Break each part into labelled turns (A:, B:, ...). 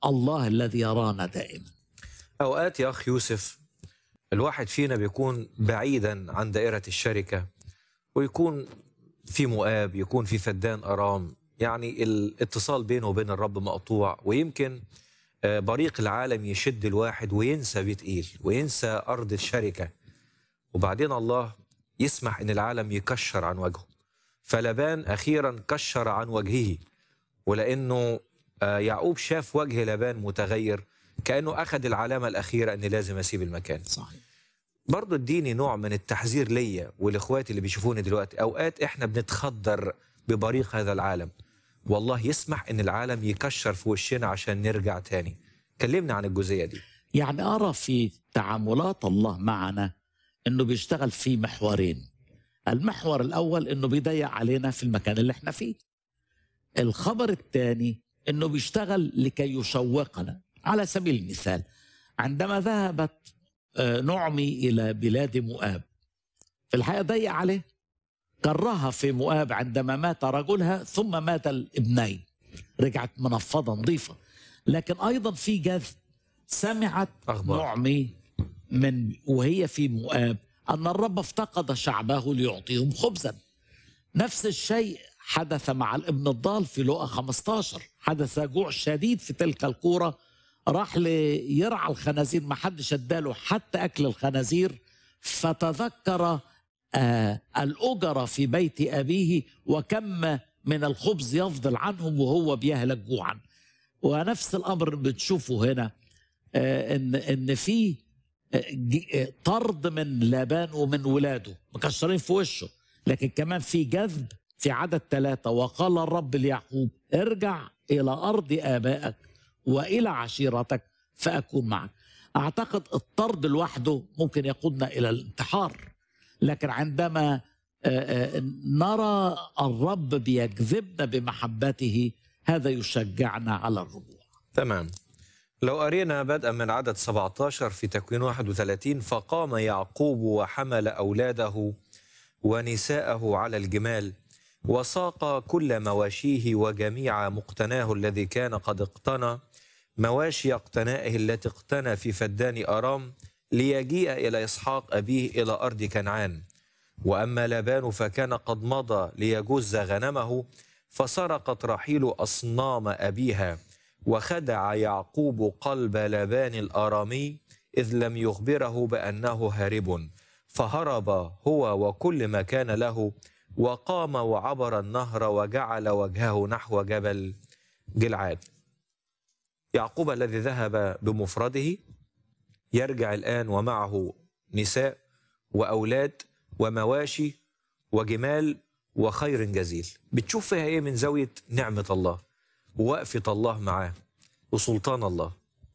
A: الله الذي يرانا دائما
B: أوقات يا أخ يوسف الواحد فينا بيكون بعيدا عن دائرة الشركة ويكون في مؤاب يكون في فدان أرام يعني الاتصال بينه وبين الرب مقطوع ويمكن آه، بريق العالم يشد الواحد وينسى بيت إيل وينسى أرض الشركة وبعدين الله يسمح إن العالم يكشر عن وجهه فلبان أخيرا كشر عن وجهه ولأنه آه، يعقوب شاف وجه لبان متغير كأنه أخذ العلامة الأخيرة أني لازم أسيب المكان
A: صحيح
B: برضه اديني نوع من التحذير ليا والاخوات اللي بيشوفوني دلوقتي اوقات احنا بنتخدر ببريق هذا العالم والله يسمح ان العالم يكشر في وشنا عشان نرجع تاني كلمنا عن الجزئيه دي
A: يعني أرى في تعاملات الله معنا أنه بيشتغل في محورين المحور الأول أنه بيضيق علينا في المكان اللي احنا فيه الخبر الثاني أنه بيشتغل لكي يشوقنا على سبيل المثال عندما ذهبت آه، نعمي إلى بلاد مؤاب في الحقيقة ضيق عليه كرهها في مؤاب عندما مات رجلها ثم مات الابنين رجعت منفضة نظيفة لكن أيضا في جذب سمعت
B: أخبار.
A: نعمي من وهي في مؤاب أن الرب افتقد شعبه ليعطيهم خبزا نفس الشيء حدث مع الابن الضال في لقا 15 حدث جوع شديد في تلك الكورة راح ليرعى الخنازير ما حدش اداله حتى أكل الخنازير فتذكر آه الأجر في بيت أبيه وكم من الخبز يفضل عنهم وهو بيهلك جوعا ونفس الأمر بتشوفه هنا آه إن إن في آه، ج- آه، طرد من لابان ومن ولاده مكشرين في وشه لكن كمان في جذب في عدد ثلاثة وقال الرب ليعقوب ارجع إلى أرض آبائك وإلى عشيرتك فأكون معك أعتقد الطرد لوحده ممكن يقودنا إلى الانتحار لكن عندما آه، آه، نرى الرب بيجذبنا بمحبته هذا يشجعنا على الرجوع
B: تمام لو قرينا بدءا من عدد 17 في تكوين 31 فقام يعقوب وحمل أولاده ونساءه على الجمال وساق كل مواشيه وجميع مقتناه الذي كان قد اقتنى مواشي اقتنائه التي اقتنى في فدان أرام ليجيء إلى إسحاق أبيه إلى أرض كنعان وأما لابان فكان قد مضى ليجز غنمه فسرقت رحيل أصنام أبيها وخدع يعقوب قلب لابان الآرامي إذ لم يخبره بأنه هارب فهرب هو وكل ما كان له وقام وعبر النهر وجعل وجهه نحو جبل جلعاد يعقوب الذي ذهب بمفرده يرجع الآن ومعه نساء وأولاد ومواشي وجمال وخير جزيل بتشوف فيها ايه من زاوية نعمة الله ووقفة الله معاه وسلطان الله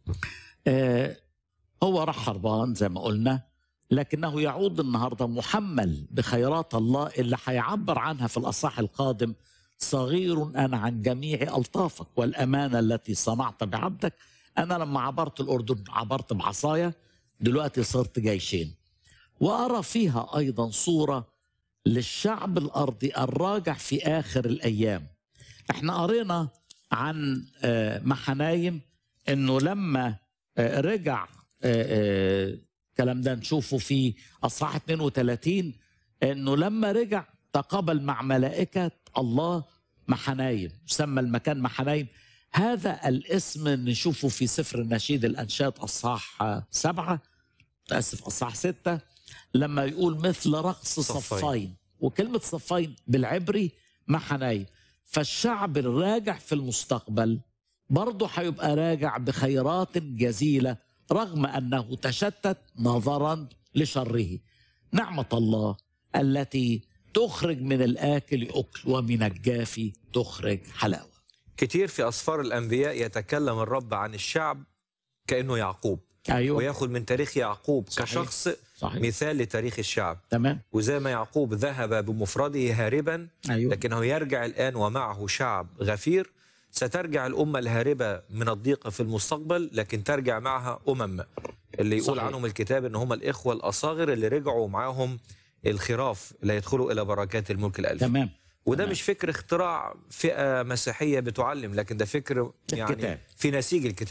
A: آه، هو راح هربان زي ما قلنا لكنه يعود النهارده محمل بخيرات الله اللي هيعبر عنها في الاصحاح القادم صغير انا عن جميع الطافك والامانه التي صنعت بعبدك انا لما عبرت الاردن عبرت بعصايا دلوقتي صرت جيشين وارى فيها ايضا صوره للشعب الارضي الراجع في اخر الايام احنا قرينا عن آه، محنايم انه لما آه، رجع آه، آه، الكلام ده نشوفه في اصحاح 32 انه لما رجع تقابل مع ملائكه الله محنايم سمى المكان محنايم هذا الاسم نشوفه في سفر النشيد الانشاد اصحاح آه، سبعه متاسف اصحاح سته لما يقول مثل رقص
B: صفين.
A: صفين وكلمه صفين بالعبري محنايم فالشعب الراجع في المستقبل برضه هيبقى راجع بخيرات جزيله رغم انه تشتت نظرا لشره نعمه الله التي تخرج من الاكل اكل ومن الجافي تخرج حلاوه
B: كتير في أسفار الأنبياء يتكلم الرب عن الشعب كأنه يعقوب
A: ايوه
B: وياخذ من تاريخ يعقوب
A: صحيح.
B: كشخص
A: صحيح
B: مثال لتاريخ الشعب
A: تمام
B: وزي ما يعقوب ذهب بمفرده هاربا
A: ايوه
B: لكنه يرجع الآن ومعه شعب غفير سترجع الأمة الهاربة من الضيق في المستقبل لكن ترجع معها أمم اللي يقول
A: صحيح.
B: عنهم الكتاب إن هم الإخوة الأصاغر اللي رجعوا معاهم الخراف اللي يدخلوا إلى بركات الملك الألفي
A: تمام
B: وده
A: تمام.
B: مش فكر اختراع فئة مسيحية بتعلم لكن ده فكر يعني
A: الكتاب.
B: في نسيج الكتاب